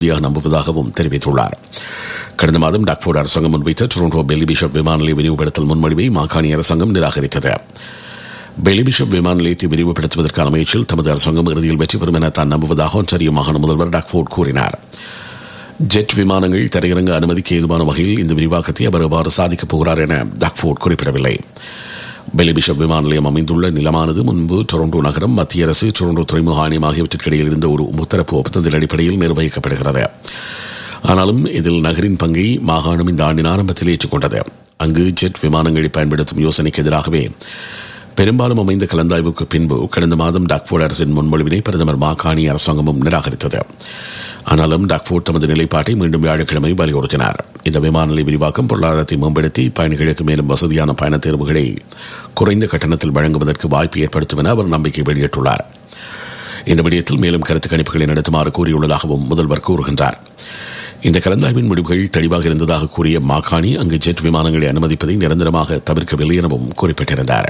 உறுதியாக நம்புவதாகவும் தெரிவித்துள்ளார் கடந்த மாதம் டாக்ஃபோர்ட் அரசாங்கம் முன்வைத்த டொரண்டோ பெல்லி பிஷப் விமான நிலைய விரிவுபடுத்தல் முன்மொழிவை மாகாணி அரசாங்கம் நிராகரித்தது பெல்லி பிஷப் விமான நிலையத்தை விரிவுபடுத்துவதற்கான முயற்சியில் தமது அரசாங்கம் இறுதியில் வெற்றி பெறும் என தான் நம்புவதாக ஒன்றாரியோ மாகாண முதல்வர் டாக்ஃபோர்ட் கூறினார் ஜெட் விமானங்கள் தரையிறங்க அனுமதிக்க ஏதுவான வகையில் இந்த விரிவாக்கத்தை அவர் எவ்வாறு சாதிக்கப் போகிறார் என டாக்ஃபோர்ட் குறிப்பிடவில்லை பெலி பிஷப் விமான நிலையம் அமைந்துள்ள நிலமானது முன்பு டொரண்டோ நகரம் மத்திய அரசு டொரண்டோ துறைமுக ஆணையம் ஆகியவற்றிற்கு இடையில் இருந்த ஒரு முத்தரப்பு ஒப்பந்தத்தின் அடிப்படையில் நிர்வகிக்கப்படுகிறது ஆனாலும் இதில் நகரின் பங்கை மாகாணம் இந்த ஆண்டின் ஆரம்பத்தில் ஏற்றுக்கொண்டது அங்கு ஜெட் விமானங்களை பயன்படுத்தும் யோசனைக்கு எதிராகவே பெரும்பாலும் அமைந்த கலந்தாய்வுக்கு பின்பு கடந்த மாதம் டாக்ஃபோர்ட் அரசின் முன்மொழிவினை பிரதமர் மாகாணி அரசாங்கமும் நிராகரித்தது ஆனாலும் டாக்ஃபோர்ட் தமது நிலைப்பாட்டை மீண்டும் வியாழக்கிழமை வலியுறுத்தினார் இந்த விமான நிலைய விரிவாக்கம் பொருளாதாரத்தை மேம்படுத்தி பயணிகளுக்கு மேலும் வசதியான பயண தேர்வுகளை குறைந்த கட்டணத்தில் வழங்குவதற்கு வாய்ப்பு ஏற்படுத்தும் என அவர் நம்பிக்கை வெளியிட்டுள்ளார் இந்த விடயத்தில் மேலும் கருத்து கணிப்புகளை நடத்துமாறு கூறியுள்ளதாகவும் முதல்வர் கூறுகின்றார் இந்த கலந்தாய்வின் முடிவுகள் தெளிவாக இருந்ததாக கூறிய மாகாணி அங்கு ஜெட் விமானங்களை அனுமதிப்பதை நிரந்தரமாக தவிர்க்கவில்லை எனவும் குறிப்பிட்டிருந்தார்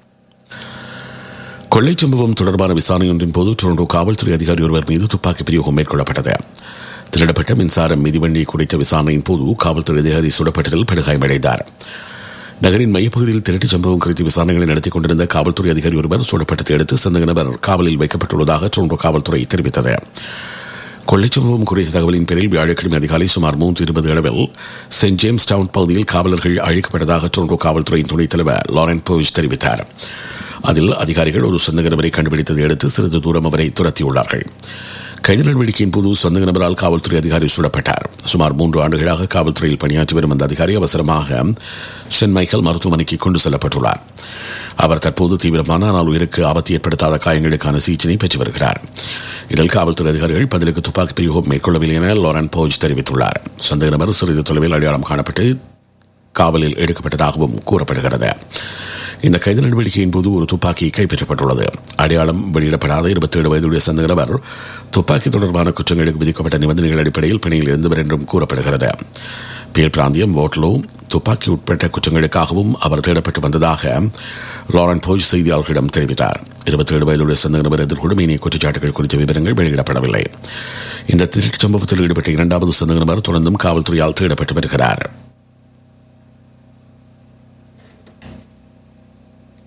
கொள்ளை சம்பவம் தொடர்பான விசாரணையொன்றின் போது டொரண்டோ காவல்துறை அதிகாரி ஒருவர் மீது துப்பாக்கி பிரயோகம் மேற்கொள்ளப்பட்டது திருடப்பட்ட மின்சாரம் மிதிவண்டியை குறித்த விசாரணையின் போது காவல்துறை அதிகாரி சுடப்பட்டதில் படுகாயமடைந்தார் நகரின் மையப்பகுதியில் திருட்டு சம்பவம் குறித்து விசாரணைகளை நடத்திக் கொண்டிருந்த காவல்துறை அதிகாரி ஒருவர் சுடப்பட்டதை அடுத்து சந்தக நபர் காவலில் வைக்கப்பட்டுள்ளதாக டொரண்டோ காவல்துறை தெரிவித்தது கொள்ளைச் சம்பவம் குறித்த தகவலின் பேரில் வியாழக்கிழமை அதிகாலை சுமார் மூன்று இருபது அளவில் சென்ட் ஜேம்ஸ் டவுன் பகுதியில் காவலர்கள் அழைக்கப்பட்டதாக டொரண்டோ காவல்துறையின் துணைத் தலைவர் லாரன் போஸ் தெரிவித்தார் அதில் அதிகாரிகள் ஒரு சொந்த நபரை கண்டுபிடித்ததை அடுத்து சிறிது தூரம் அவரை துரத்தியுள்ளார்கள் கைது நடவடிக்கையின் போது சொந்த நபரால் காவல்துறை அதிகாரி சுடப்பட்டார் சுமார் மூன்று ஆண்டுகளாக காவல்துறையில் பணியாற்றி வரும் அந்த அதிகாரி அவசரமாக சென்ட் மைக்கேல் மருத்துவமனைக்கு கொண்டு செல்லப்பட்டுள்ளார் அவர் தற்போது தீவிரமான ஆனால் உயிருக்கு ஆபத்து ஏற்படுத்தாத காயங்களுக்கான சிகிச்சையை பெற்று வருகிறார் இதில் காவல்துறை அதிகாரிகள் பதிலுக்கு துப்பாக்கி பிரயோகம் மேற்கொள்ளவில்லை என லாரன் போஜ் தெரிவித்துள்ளார் சந்தேக நபர் சிறிது தொலைவில் அடையாளம் காணப்பட்டு காவலில் எடுக்கப்பட்டதாகவும் கூறப்படுகிறது இந்த கைது நடவடிக்கையின் போது ஒரு துப்பாக்கி கைப்பற்றப்பட்டுள்ளது அடையாளம் வெளியிடப்படாத இருபத்தி ஏழு வயதுடைய சந்தேக நபர் துப்பாக்கி தொடர்பான குற்றங்களுக்கு விதிக்கப்பட்ட நிபந்தனைகள் அடிப்படையில் பிணையில் இருந்தவர் என்றும் கூறப்படுகிறது பேல் பிராந்தியம் ஓட்லோ துப்பாக்கி உட்பட்ட குற்றங்களுக்காகவும் அவர் தேடப்பட்டு வந்ததாக லாரன் போஜ் செய்தியாளர்களிடம் தெரிவித்தார் இருபத்தி ஏழு வயதுடைய சந்தேக நபர் எதிர்கொள்ளும் இனிய குற்றச்சாட்டுகள் குறித்த விவரங்கள் வெளியிடப்படவில்லை இந்த திருட்டு சம்பவத்தில் ஈடுபட்ட இரண்டாவது சந்தேக நபர் தொடர்ந்தும் காவல்துறையால் தேடப்பட்டு வருகிறார்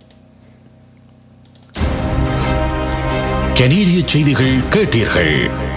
கனேடிய செய்திகள் கேட்டீர்கள்